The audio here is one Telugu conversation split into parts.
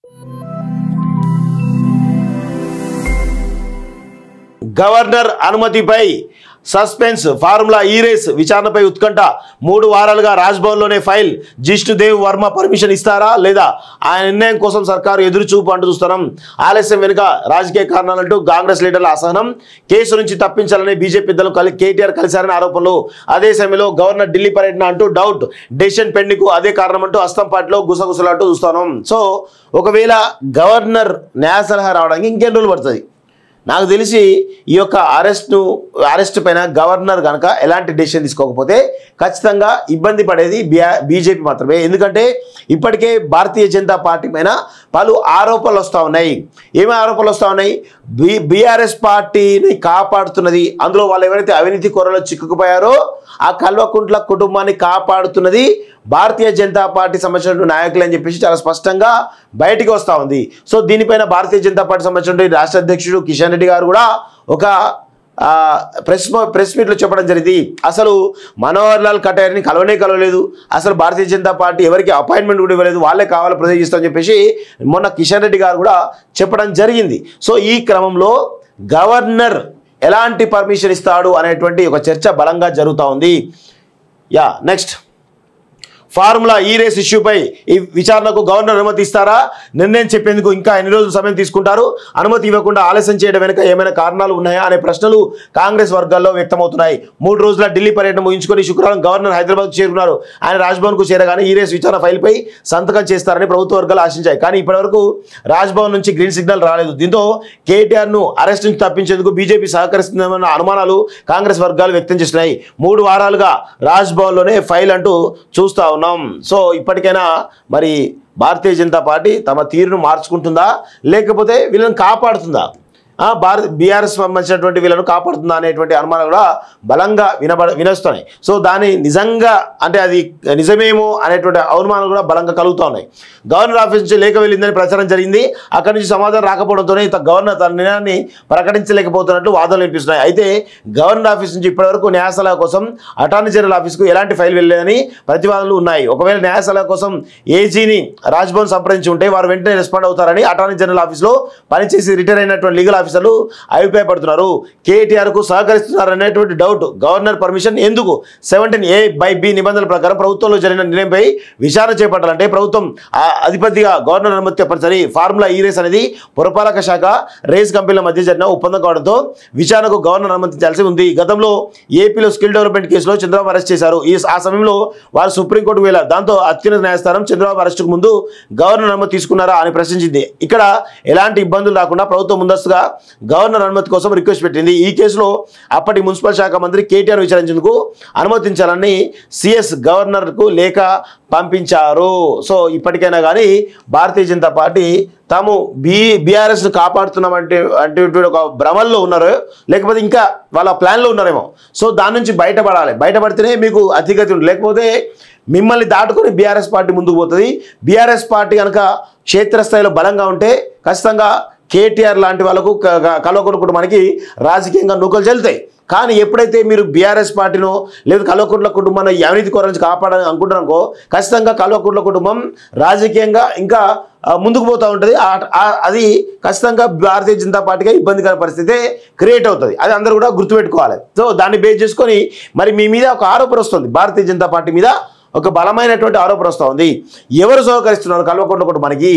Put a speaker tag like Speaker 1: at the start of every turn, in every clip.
Speaker 1: గవర్నర్ అనుమతిపై సస్పెన్స్ ఫార్ములా ఈ రేస్ విచారణపై ఉత్కంఠ మూడు వారాలుగా రాజ్భవన్లోనే ఫైల్ జిష్ణుదేవ్ వర్మ పర్మిషన్ ఇస్తారా లేదా ఆయన నిర్ణయం కోసం సర్కారు ఎదురు చూపు అంటూ చూస్తున్నాం ఆలస్యం వెనుక రాజకీయ కారణాలంటూ కాంగ్రెస్ లీడర్ల అసహనం కేసు నుంచి తప్పించాలని బీజేపీ పెద్దలు కలి కేటీఆర్ కలిశారని ఆరోపణలు అదే సమయంలో గవర్నర్ ఢిల్లీ పర్యటన అంటూ డౌట్ డెసిషన్ పెండింగ్ అదే కారణం అంటూ అస్తం పార్టీలో గుసగుసలాంటూ చూస్తున్నాం సో ఒకవేళ గవర్నర్ న్యాయ సలహా రావడానికి ఇంకెన్ని రోజులు పడుతుంది నాకు తెలిసి ఈ యొక్క అరెస్ట్ను అరెస్ట్ పైన గవర్నర్ కనుక ఎలాంటి డెసిషన్ తీసుకోకపోతే ఖచ్చితంగా ఇబ్బంది పడేది బీజేపీ మాత్రమే ఎందుకంటే ఇప్పటికే భారతీయ జనతా పార్టీ పైన పలు ఆరోపణలు వస్తూ ఉన్నాయి ఏమి ఆరోపణలు వస్తూ ఉన్నాయి బీ బీఆర్ఎస్ పార్టీని కాపాడుతున్నది అందులో వాళ్ళు ఎవరైతే అవినీతి కొరలో చిక్కుకుపోయారో ఆ కల్వకుంట్ల కుటుంబాన్ని కాపాడుతున్నది భారతీయ జనతా పార్టీ సంబంధించిన నాయకులు అని చెప్పేసి చాలా స్పష్టంగా బయటికి వస్తూ ఉంది సో దీనిపైన భారతీయ జనతా పార్టీ సంబంధించిన రాష్ట్ర అధ్యక్షుడు కిషన్ రెడ్డి గారు కూడా ఒక ఆ, ప్రెస్ ప్రెస్ మీట్లో చెప్పడం జరిగింది అసలు మనోహర్ లాల్ కటేర్ని కలవనే కలవలేదు అసలు భారతీయ జనతా పార్టీ ఎవరికి అపాయింట్మెంట్ కూడా ఇవ్వలేదు వాళ్ళే కావాలి ప్రదర్శిస్తామని చెప్పేసి మొన్న కిషన్ రెడ్డి గారు కూడా చెప్పడం జరిగింది సో ఈ క్రమంలో గవర్నర్ ఎలాంటి పర్మిషన్ ఇస్తాడు అనేటువంటి ఒక చర్చ బలంగా జరుగుతూ ఉంది yeah next formula E race ఇష్యూపై ఈ విచారణకు గవర్నర్ అనుమతి ఇస్తారా నిర్ణయం చెప్పేందుకు ఇంకా ఎన్ని రోజులు సమయం తీసుకుంటారు అనుమతి ఇవ్వకుండా ఆలస్యం చేయడం వెనుక ఏమైనా కారణాలు ఉన్నాయా అనే ప్రశ్నలు కాంగ్రెస్ వర్గాల్లో వ్యక్తమవుతున్నాయి మూడు రోజుల ఢిల్లీ పర్యటన ముగించుకొని శుక్రవారం గవర్నర్ హైదరాబాద్ చేరుకున్నారు ఆయన రాజ్భవన్కు చేరగానే ఈ రేస్ విచారణ ఫైల్పై సంతకం చేస్తారని ప్రభుత్వ వర్గాలు ఆశించాయి కానీ ఇప్పటివరకు రాజ్భవన్ నుంచి గ్రీన్ సిగ్నల్ రాలేదు దీంతో కేటీఆర్ను అరెస్ట్ నుంచి తప్పించేందుకు బీజేపీ సహకరిస్తుందన్న అనుమానాలు కాంగ్రెస్ వర్గాలు వ్యక్తం చేస్తున్నాయి మూడు వారాలుగా రాజ్భవన్లోనే ఫైల్ అంటూ చూస్తా ఉన్నాం సో ఇప్పటికైనా మరి భారతీయ జనతా పార్టీ తమ తీరును మార్చుకుంటుందా లేకపోతే వీళ్ళని కాపాడుతుందా ఆ, భారత్ బీఆర్ఎస్ సంబంధించినటువంటి వీళ్ళను కాపాడుతుందా అనేటువంటి అనుమానాలు కూడా బలంగా వినబడ వినొస్తున్నాయి సో దాని నిజంగా అంటే అది నిజమేమో అనేటువంటి అనుమానాలు కూడా బలంగా కలుగుతూ ఉన్నాయి గవర్నర్ ఆఫీస్ నుంచి లేఖ వెళ్ళిందని ప్రచారం జరిగింది అక్కడి నుంచి సమాధానం రాకపోవడంతోనే ఇత గవర్నర్ తన నిర్ణయాన్ని ప్రకటించలేకపోతున్నట్టు వాదనలు వినిపిస్తున్నాయి అయితే గవర్నర్ ఆఫీస్ నుంచి ఇప్పటివరకు న్యాయసలహా కోసం అటార్నీ జనరల్ ఆఫీస్కు ఎలాంటి ఫైల్ వెళ్ళలేదని ప్రతివాదనలు ఉన్నాయి ఒకవేళ న్యాయసలహా కోసం ఏజీని రాజ్భవన్ సంప్రదించి ఉంటే వారు వెంటనే రెస్పాండ్ అవుతారని అటార్నీ జనరల్ ఆఫీస్లో పనిచేసి రిటైర్ అయినటువంటి లీగల్ ఆఫీసర్లు అభిప్రాయపడుతున్నారు కేటీఆర్ కు సహకరిస్తున్నారు అనేటువంటి డౌట్ గవర్నర్ పర్మిషన్ ఎందుకు సెవెంటీన్ ఏ బై బి నిబంధనల ప్రకారం ప్రభుత్వంలో జరిగిన నిర్ణయంపై విచారణ చేపట్టాలంటే ప్రభుత్వం ఆ అధిపతిగా గవర్నర్ అనుమతి తప్పనిసరి ఫార్ములా ఈ రేస్ అనేది పురపాలక శాఖ రేస్ కంపెనీల మధ్య జరిగిన ఒప్పందం కావడంతో విచారణకు గవర్నర్ అనుమతించాల్సి ఉంది గతంలో ఏపీలో స్కిల్ డెవలప్మెంట్ కేసులో చంద్రబాబు అరెస్ట్ చేశారు ఈ ఆ సమయంలో వారు సుప్రీంకోర్టుకు వెళ్ళారు దాంతో అత్యున్నత న్యాయస్థానం చంద్రబాబు అరెస్టుకు ముందు గవర్నర్ అనుమతి తీసుకున్నారా అని ప్రశ్నించింది ఇక్కడ ఎలాంటి ఇబ్బందులు రాకుండా ప్రభుత్వం ముందస్తుగా గవర్నర్ అనుమతి కోసం రిక్వెస్ట్ పెట్టింది ఈ కేసులో అప్పటి మున్సిపల్ శాఖ మంత్రి కేటీఆర్ విచారించేందుకు అనుమతించాలని సిఎస్ గవర్నర్కు లేఖ పంపించారు సో ఇప్పటికైనా కానీ భారతీయ జనతా పార్టీ తాము బీ బీఆర్ఎస్ను కాపాడుతున్నామంటే అంటే ఒక భ్రమల్లో ఉన్నారు లేకపోతే ఇంకా వాళ్ళ ప్లాన్లో ఉన్నారేమో సో దాని నుంచి బయటపడాలి బయటపడితేనే మీకు అతిగతి ఉంటుంది లేకపోతే మిమ్మల్ని దాటుకొని బీఆర్ఎస్ పార్టీ ముందుకు పోతుంది బీఆర్ఎస్ పార్టీ కనుక క్షేత్రస్థాయిలో బలంగా ఉంటే ఖచ్చితంగా కేటీఆర్ లాంటి వాళ్ళకు క- క- కల్వకుంట్ల కుటుంబానికి రాజకీయంగా నూకలు చెల్లుతాయి కానీ ఎప్పుడైతే మీరు బీఆర్ఎస్ పార్టీనో లేదా కల్వకుంట్ల కుటుంబాన్ని ఈ అవినీతి కొర నుంచి కాపాడాలని అనుకుంటున్నారనుకో ఖచ్చితంగా కల్వకుంట్ల కుటుంబం రాజకీయంగా ఇంకా ఆ, ముందుకు పోతూ ఉంటుంది ఆ- ఆ- అది ఖచ్చితంగా భారతీయ జనతా పార్టీగా ఇబ్బందికర పరిస్థితి క్రియేట్ అవుతుంది అది అందరూ కూడా గుర్తుపెట్టుకోవాలి సో దాన్ని బేస్ చేసుకొని మరి మీ మీద ఒక ఆరోపణ వస్తుంది భారతీయ జనతా పార్టీ మీద ఒక బలమైనటువంటి ఆరోపణ వస్తూ ఉంది ఎవరు సహకరిస్తున్నారు కల్వకుంట్ల కుటుంబానికి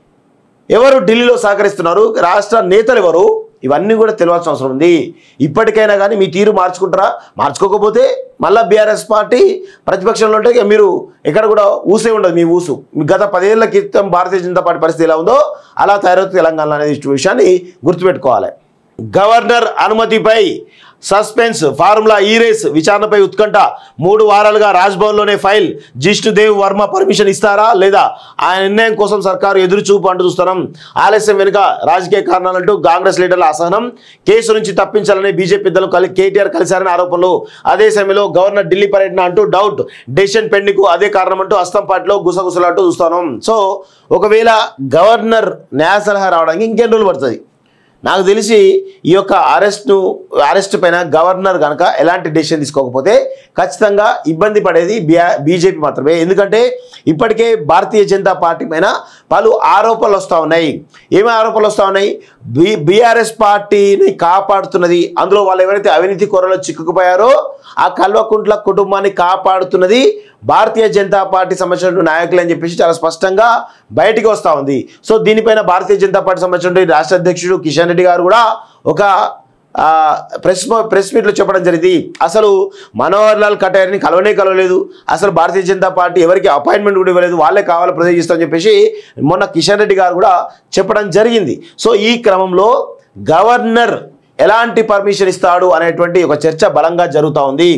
Speaker 1: ఎవరు ఢిల్లీలో సహకరిస్తున్నారు రాష్ట్ర నేతలు ఎవరు ఇవన్నీ కూడా తెలియాల్సిన అవసరం ఉంది ఇప్పటికైనా కానీ మీ తీరు మార్చుకుంటారా మార్చుకోకపోతే మళ్ళీ బీఆర్ఎస్ పార్టీ ప్రతిపక్షంలో ఉంటే ఇక మీరు ఎక్కడ కూడా ఊసే ఉండదు మీ ఊసు మీ గత పదేళ్ల క్రితం భారతీయ జనతా పార్టీ పరిస్థితి ఎలా ఉందో అలా తయారవుతుంది తెలంగాణ అనేది విషయాన్ని గుర్తుపెట్టుకోవాలి గవర్నర్ అనుమతిపై సస్పెన్స్ ఫార్ములా ఈ రేస్ విచారణపై ఉత్కంఠ మూడు వారాలుగా రాజ్భవన్లోనే ఫైల్ జిష్ణుదేవ్ వర్మ పర్మిషన్ ఇస్తారా లేదా ఆయన నిర్ణయం కోసం సర్కారు ఎదురు చూపు అంటూ చూస్తున్నాం ఆలస్యం వెనుక రాజకీయ కారణాలంటూ కాంగ్రెస్ లీడర్ల అసహనం కేసు నుంచి తప్పించాలని బీజేపీ పెద్దలు కలి కేటీఆర్ కలిశారని ఆరోపణలు అదే సమయంలో గవర్నర్ ఢిల్లీ పర్యటన అంటూ డౌట్ డెసిషన్ పెండింగ్ అదే కారణం అంటూ అస్తం పార్టీలో గుసగుసలాంటూ చూస్తున్నాం సో ఒకవేళ గవర్నర్ న్యాయ సలహా రావడానికి ఇంకెన్ని రోజులు పడుతుంది నాకు తెలిసి ఈ యొక్క అరెస్ట్ను అరెస్ట్ పైన గవర్నర్ కనుక ఎలాంటి డెసిషన్ తీసుకోకపోతే ఖచ్చితంగా ఇబ్బంది పడేది బీజేపీ మాత్రమే ఎందుకంటే ఇప్పటికే భారతీయ జనతా పార్టీ పైన పలు ఆరోపణలు వస్తూ ఉన్నాయి ఏమి ఆరోపణలు వస్తూ ఉన్నాయి బి బీఆర్ఎస్ పార్టీని కాపాడుతున్నది అందులో వాళ్ళు ఎవరైతే అవినీతి కొరలో చిక్కుకుపోయారో ఆ కల్వకుంట్ల కుటుంబాన్ని కాపాడుతున్నది భారతీయ జనతా పార్టీ సంబంధించిన నాయకులు అని చెప్పేసి చాలా స్పష్టంగా బయటికి వస్తూ ఉంది సో దీనిపైన భారతీయ జనతా పార్టీ సంబంధించిన రాష్ట్ర అధ్యక్షుడు కిషన్ రెడ్డి గారు కూడా ఒక ఆ, ప్రెస్ ప్రెస్ మీట్లో చెప్పడం జరిగింది అసలు మనోహర్ లాల్ కటారిని కలవనే కలవలేదు అసలు భారతీయ జనతా పార్టీ ఎవరికి అపాయింట్మెంట్ కూడా ఇవ్వలేదు వాళ్ళే కావాలి ప్రదేశిస్తామని చెప్పేసి మొన్న కిషన్ రెడ్డి గారు కూడా చెప్పడం జరిగింది సో ఈ క్రమంలో గవర్నర్ ఎలాంటి పర్మిషన్ ఇస్తాడు అనేటువంటి ఒక చర్చ బలంగా జరుగుతూ ఉంది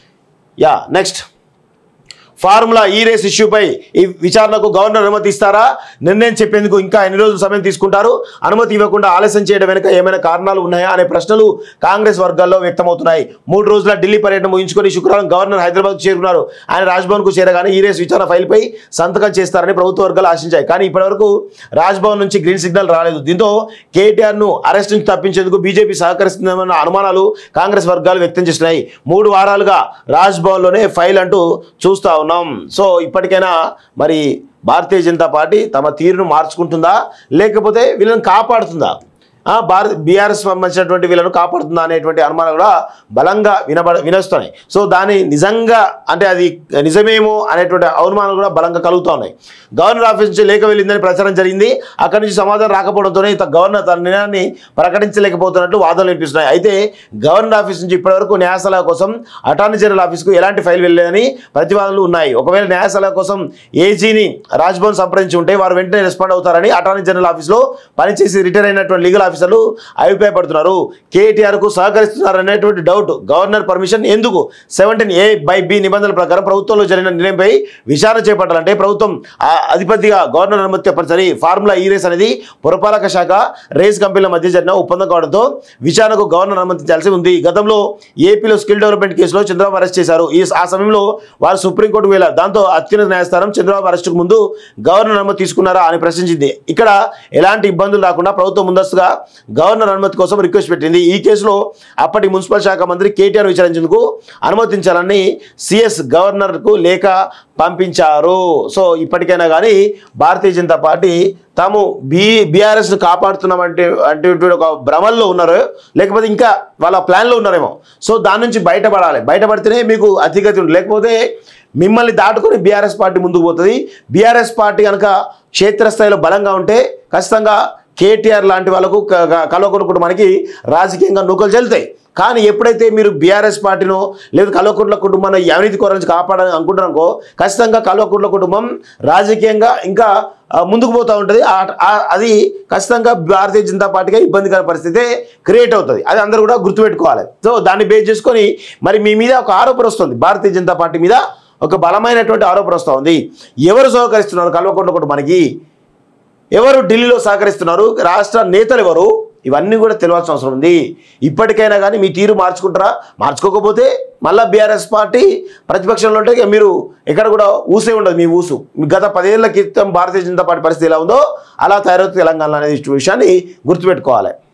Speaker 1: yeah next formula E race ఇష్యూపై ఈ విచారణకు గవర్నర్ అనుమతి ఇస్తారా నిర్ణయం చెప్పేందుకు ఇంకా ఎన్ని రోజులు సమయం తీసుకుంటారు అనుమతి ఇవ్వకుండా ఆలస్యం చేయడం వెనుక ఏమైనా కారణాలు ఉన్నాయా అనే ప్రశ్నలు కాంగ్రెస్ వర్గాల్లో వ్యక్తమవుతున్నాయి మూడు రోజుల ఢిల్లీ పర్యటన ముగించుకొని శుక్రవారం గవర్నర్ హైదరాబాద్ చేరుకున్నారు ఆయన రాజ్భవన్కు చేరగానే ఈ రేస్ విచారణ ఫైల్పై సంతకం చేస్తారని ప్రభుత్వ వర్గాలు ఆశించాయి కానీ ఇప్పటివరకు రాజ్భవన్ నుంచి గ్రీన్ సిగ్నల్ రాలేదు దీంతో కేటీఆర్ను అరెస్ట్ నుంచి తప్పించేందుకు బీజేపీ సహకరిస్తుందన్న అనుమానాలు కాంగ్రెస్ వర్గాలు వ్యక్తం చేస్తున్నాయి మూడు వారాలుగా రాజ్భవన్లోనే ఫైల్ అంటూ చూస్తా ఉన్నాం సో ఇప్పటికైనా మరి భారతీయ జనతా పార్టీ తమ తీరును మార్చుకుంటుందా లేకపోతే వీళ్ళని కాపాడుతుందా ఆ, భారత్ బీఆర్ఎస్ సంబంధించినటువంటి వీళ్ళను కాపాడుతుందా అనేటువంటి అనుమానాలు కూడా బలంగా వినబడ వినొస్తున్నాయి సో దాని నిజంగా అంటే అది నిజమేమో అనేటువంటి అనుమానాలు కూడా బలంగా కలుగుతూ ఉన్నాయి గవర్నర్ ఆఫీస్ నుంచి లేఖ వెళ్ళిందని ప్రచారం జరిగింది అక్కడి నుంచి సమాధానం రాకపోవడంతోనే ఇత గవర్నర్ తన నిర్ణయాన్ని ప్రకటించలేకపోతున్నట్టు వాదనలు వినిపిస్తున్నాయి అయితే గవర్నర్ ఆఫీస్ నుంచి ఇప్పటివరకు న్యాయస్థానాల కోసం అటార్నీ జనరల్ ఆఫీస్కు ఎలాంటి ఫైల్ వెళ్ళలేదని ప్రతివాదనలు ఉన్నాయి ఒకవేళ న్యాయస్థానాల కోసం ఏజీని రాజ్భవన్ సంప్రదించి ఉంటే వారు వెంటనే రెస్పాండ్ అవుతారని అటార్నీ జనరల్ ఆఫీస్లో పనిచేసి రిటైర్ అయినటువంటి లీగల్ ఆఫీసర్లు అభిప్రాయపడుతున్నారు కేటీఆర్ కు సహకరిస్తున్నారు అనేటువంటి డౌట్ గవర్నర్ పర్మిషన్ ఎందుకు సెవెంటీన్ ఏ బై బి నిబంధనల ప్రకారం ప్రభుత్వంలో జరిగిన నిర్ణయంపై విచారణ చేపట్టాలంటే ప్రభుత్వం ఆ అధిపతిగా గవర్నర్ అనుమతి తప్పనిసరి ఫార్ములా ఈ రేస్ అనేది పురపాలక శాఖ రేస్ కంపెనీల మధ్య జరిగిన ఒప్పందం కావడంతో విచారణకు గవర్నర్ అనుమతించాల్సి ఉంది గతంలో ఏపీలో స్కిల్ డెవలప్మెంట్ కేసులో చంద్రబాబు అరెస్ట్ చేశారు ఈ ఆ సమయంలో వారు సుప్రీంకోర్టుకు వెళ్ళారు దాంతో అత్యున్నత న్యాయస్థానం చంద్రబాబు అరెస్టుకు ముందు గవర్నర్ అనుమతి తీసుకున్నారా అని ప్రశ్నించింది ఇక్కడ ఎలాంటి ఇబ్బందులు రాకుండా ప్రభుత్వం ముందస్తుగా గవర్నర్ అనుమతి కోసం రిక్వెస్ట్ పెట్టింది ఈ కేసులో అప్పటి మున్సిపల్ శాఖ మంత్రి కేటీఆర్ విచారించేందుకు అనుమతించాలని సిఎస్ గవర్నర్కు లేఖ పంపించారు సో ఇప్పటికైనా కానీ భారతీయ జనతా పార్టీ తాము బీ బీఆర్ఎస్ను కాపాడుతున్నామంటే అంటే ఒక భ్రమల్లో ఉన్నారు లేకపోతే ఇంకా వాళ్ళ ప్లాన్లో ఉన్నారేమో సో దాని నుంచి బయటపడాలి బయటపడితేనే మీకు అతిగతి ఉంటుంది లేకపోతే మిమ్మల్ని దాటుకొని బీఆర్ఎస్ పార్టీ ముందుకు పోతుంది బీఆర్ఎస్ పార్టీ కనుక క్షేత్రస్థాయిలో బలంగా ఉంటే ఖచ్చితంగా కేటీఆర్ లాంటి వాళ్ళకు క- క- కల్వకుంట్ల కుటుంబానికి రాజకీయంగా నూకలు చెల్లుతాయి కానీ ఎప్పుడైతే మీరు బీఆర్ఎస్ పార్టీనో లేదా కల్వకుంట్ల కుటుంబాన్ని ఈ అవినీతి కొర నుంచి కాపాడాలని అనుకుంటున్నారనుకో ఖచ్చితంగా కల్వకుంట్ల కుటుంబం రాజకీయంగా ఇంకా ఆ, ముందుకు పోతూ ఉంటుంది ఆ- ఆ- అది ఖచ్చితంగా భారతీయ జనతా పార్టీగా ఇబ్బందికర పరిస్థితి క్రియేట్ అవుతుంది అది అందరూ కూడా గుర్తుపెట్టుకోవాలి సో దాన్ని బేస్ చేసుకొని మరి మీ మీద ఒక ఆరోపణ వస్తుంది భారతీయ జనతా పార్టీ మీద ఒక బలమైనటువంటి ఆరోపణ వస్తూ ఉంది ఎవరు సహకరిస్తున్నారు కల్వకుంట్ల కుటుంబానికి ఎవరు ఢిల్లీలో సహకరిస్తున్నారు రాష్ట్ర నేతలు ఎవరు ఇవన్నీ కూడా తెలియాల్సిన అవసరం ఉంది ఇప్పటికైనా కానీ మీ తీరు మార్చుకుంటారా మార్చుకోకపోతే మళ్ళీ బీఆర్ఎస్ పార్టీ ప్రతిపక్షంలో ఉంటే ఇక మీరు ఎక్కడ కూడా ఊసే ఉండదు మీ ఊసు మీ గత పదేళ్ల క్రితం భారతీయ జనతా పార్టీ పరిస్థితి ఎలా ఉందో అలా తయారవుతుంది తెలంగాణ అనే విషయాన్ని గుర్తుపెట్టుకోవాలి